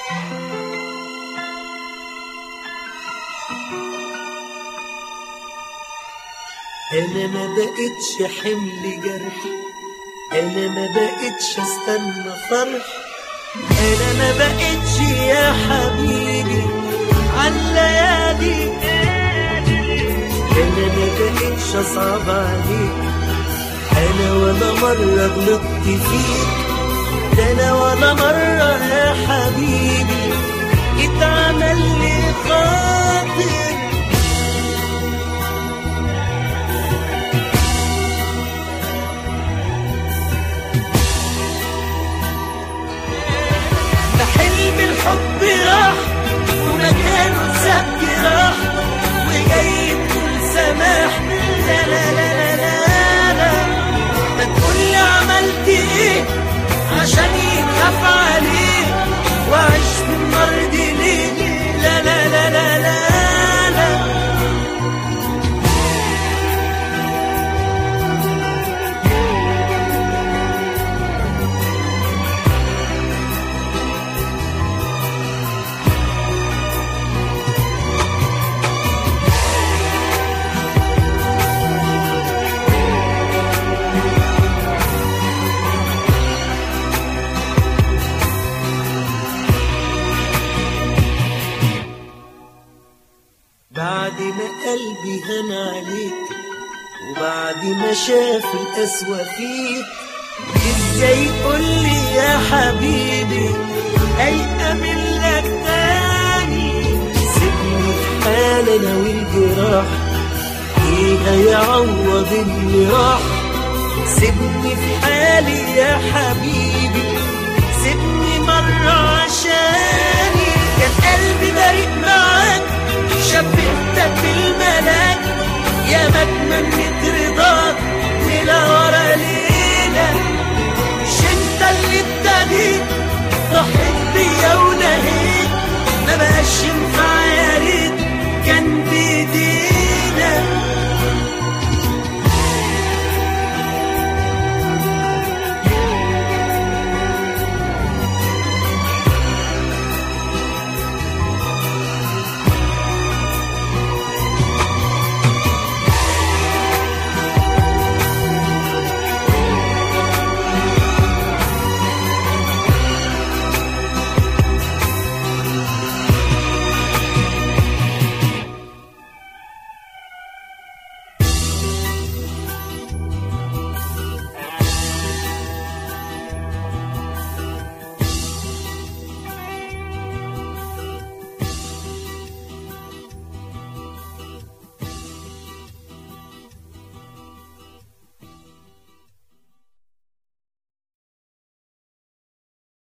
انا ما بقتش حمل جرح انا ما بقتش استنى فرح انا ما بقتش يا حبيبي عالليالي انا ما بقتش اصعب عليك انا ولا مرة غلطت فيك ده انا ولا مرة يا حبيبي اتعمل لي خاطر ده حلم الحب راح ومكانه ساب راح وجاي تقول سماح لا لا لا لا لا لا ما تقولي عملت ايه عشان يخاف عليه وعيش في النار دي ليه لا لا لا لا لا لا بعد ما قلبي هان عليك وبعد ما شاف القسوة فيك ازاي قولي يا حبيبي هيقابل لك تاني سيبني في حال انا والجراح ايه هيعوض اللي راح سيبني في حالي يا حبيبي سيبني مرة